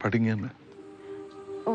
படிங்கன்னு ஓ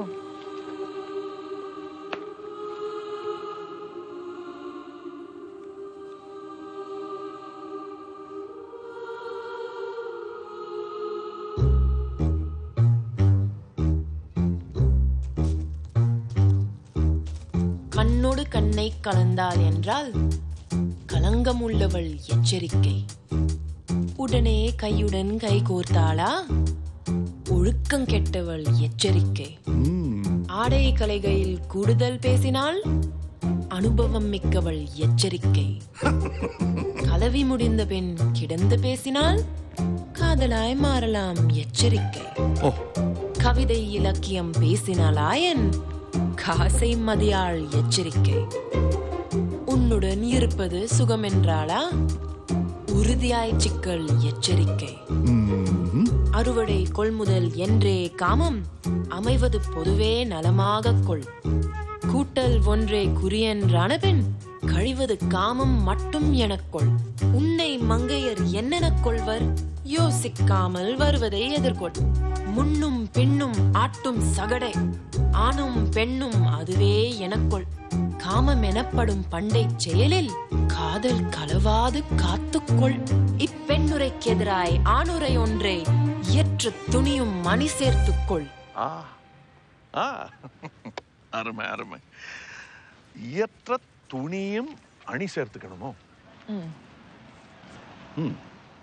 கண்ணோடு கண்ணை கலந்தாள் என்றால் கலங்கமுள்ளவள் எச்சரிக்கை உடனே கையுடன் கை கோர்த்தாளா ஒழுக்கம் கெட்டவள் எச்சரிக்கை ஆடை கலைகையில் கூடுதல் பேசினால் அனுபவம் மிக்கவள் எச்சரிக்கை கலவி முடிந்த பெண் கிடந்து பேசினால் காதலாய் மாறலாம் எச்சரிக்கை ஓ கவிதை இலக்கியம் பேசினாலாயன் காசை மதியாள் எச்சரிக்கை உன்னுடன் இருப்பது சுகமென்றாளா உறுதியாய் சிக்கல் எச்சரிக்கை ம், அறுவடை கொள்முதல் என்றே காமம் அமைவது பொதுவே நலமாகக் கொள் கூட்டல் ஒன்றே குறியென்றான பின் கழிவது காமம் மட்டும் எனக்கொள் உன்னை மங்கையர் என்னெனக் கொள்வர் யோசிக்காமல் வருவதை எதிர்கொள் முன்னும் பின்னும் ஆட்டும் சகடை ஆணும் பெண்ணும் அதுவே எனக்கொள் காமம் எனப்படும் பண்டை செயலில் காதல் கலவாது காத்துக்கொள் இப்பெண்ணுரைக்கு எதிராய் ஆணுரை ஒன்றை இயற்ற துணியும் மணி சேர்த்துக்கொள் ஆ ஆ அருமை அருமை இயற்ற துணியும் அணி சேர்த்துக்கணுமோ ம் ம்.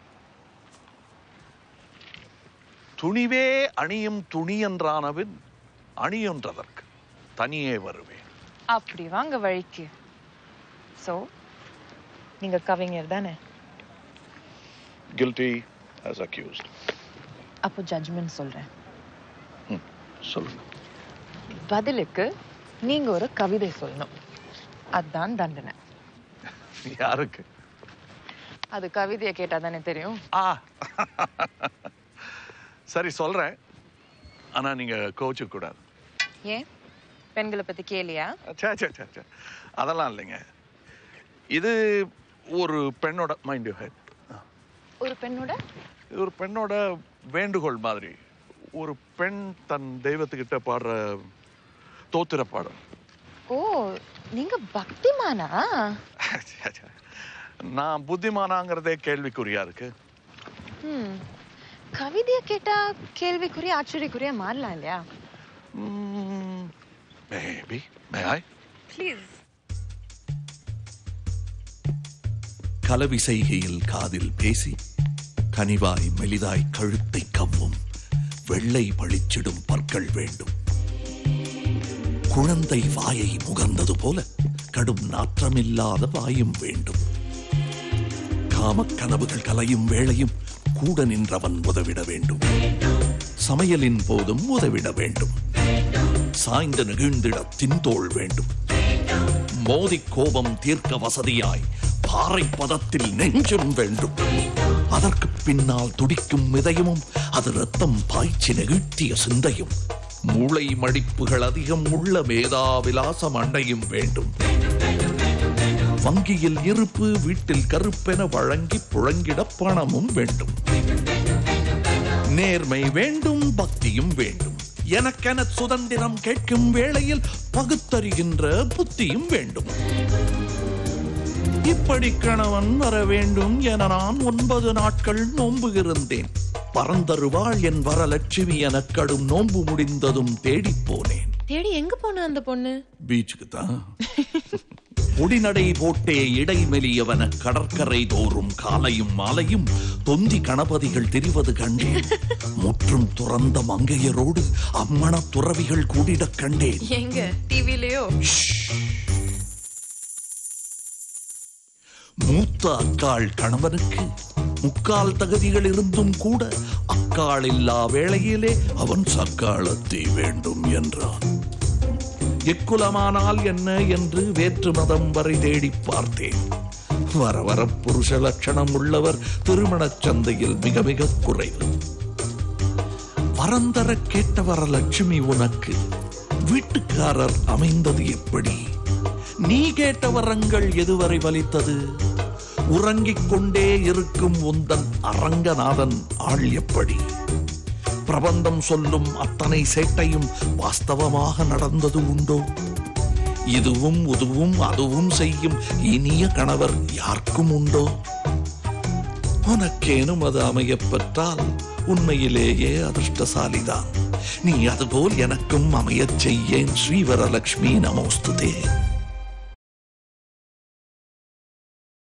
துணிவே அணியும் துணி என்றானவின் அணியொன்றதற்கு தனியே வருவேன் அப்படி வாங்க வழிக்கு சோ நீங்க கவிஞர் தானே கில்ட்டி as accused அப்போ ஜட்ஜ்மெண்ட் சொல்றேன் ம், சொல்லுங்க பதிலுக்கு நீங்க ஒரு கவிதை சொல்லணும் அதான் தண்டனை யாருக்கு அது கவிதையை கேட்டா தானே தெரியும் ஆ சரி சொல்றேன் ஆனா நீங்க கோச்சுக்க கூடாது ஏன் பெண்களை பத்தி கேலியா சே சே சே சே அதெல்லாம் இல்லைங்க இது ஒரு பெண்ணோட மைண்ட் யூ ஹெட் ஒரு பெண்ணோட இது ஒரு பெண்ணோட வேண்டுகோள் மாதிரி ஒரு பெண் தன் தெய்வத்துக்கிட்ட பாடுற தோத்திர பாடல் ஓ நீங்க பக்திமானா சே, சே. நான் புத்திமானாங்கிறதே கேள்விக்குறியா இருக்கு ம் கவிதையை கேட்டா கேள்விக்குரிய ஆச்சரியக்குரிய மாறலாம் இல்லையா மேபி மே ஐ ப்ளீஸ் கலவி செய்கையில் காதில் பேசி கனிவாய் மெலிதாய் கழுத்தை கவ்வும் வெள்ளை பளிச்சிடும் பற்கள் வேண்டும் குழந்தை வாயை முகர்ந்தது போல கடும் நாற்றமில்லாத வாயும் வேண்டும் காமக் கனவுகள் கலையும் வேளையும் கூட நின்றவன் உதவிட வேண்டும் சமையலின் போதும் உதவிட வேண்டும் சாய்ந்து நெகிழ்ந்திட தின்தோள் வேண்டும் மோதி கோபம் தீர்க்க வசதியாய் பாறை பதத்தில் நெஞ்சம் வேண்டும் அதற்கு பின்னால் துடிக்கும் இதயமும் அது ரத்தம் பாய்ச்சி நெகிழ்த்திய சிந்தையும் மூளை மடிப்புகள் அதிகம் உள்ள மேதாவிலாசம் அண்டையும் வேண்டும் வங்கியில் இருப்பு வீட்டில் கருப்பென வழங்கி புழங்கிட பணமும் வேண்டும் நேர்மை வேண்டும் பக்தியும் வேண்டும் எனக்கென சுதந்திரம் கேட்கும் வேளையில் பகுத்தறிகின்ற புத்தியும் வேண்டும் இப்படி கணவன் வர வேண்டும் என நான் ஒன்பது நாட்கள் நோன்பு இருந்தேன் பரந்தருவாள் என் வரலட்சுமி என கடும் நோன்பு முடிந்ததும் தேடிப் போனேன் தேடி எங்க போன அந்த பொண்ணு பீச்சுக்கு தான் பொடிநடை போட்டே இடைமெலியவன கடற்கரை தோறும் காலையும் மாலையும் தொந்தி கணபதிகள் தெரிவது கண்டேன் முற்றும் துறந்த மங்கையரோடு அம்மண துறவிகள் கூடிடக் கண்டேன் எங்க டிவிலயோ மூத்த அக்காள் கணவனுக்கு முக்கால் தகுதிகள் இருந்தும் கூட அக்காள் இல்லா வேளையிலே அவன் சக்காளத்தை வேண்டும் என்றான் எக்குலமானால் என்ன என்று வேற்று மதம் வரை தேடி பார்த்தேன் வர வர புருஷ லட்சணம் உள்ளவர் திருமணச் சந்தையில் மிக மிக குறைவு வரந்தர கேட்ட வர லட்சுமி உனக்கு வீட்டுக்காரர் அமைந்தது எப்படி நீ கேட்ட வரங்கள் எதுவரை வலித்தது உறங்கிக் கொண்டே இருக்கும் உந்தன் அரங்கநாதன் ஆள் எப்படி பிரபந்தம் சொல்லும் அத்தனை சேட்டையும் வாஸ்தவமாக நடந்தது உண்டோ இதுவும் உதுவும் அதுவும் செய்யும் இனிய கணவர் யாருக்கும் உண்டோ உனக்கேனும் அது அமையப் பெற்றால் உண்மையிலேயே அதிர்ஷ்டசாலிதான் நீ அதுபோல் எனக்கும் அமையச் செய்யேன் ஸ்ரீவரலக்ஷ்மி நமோஸ்துதே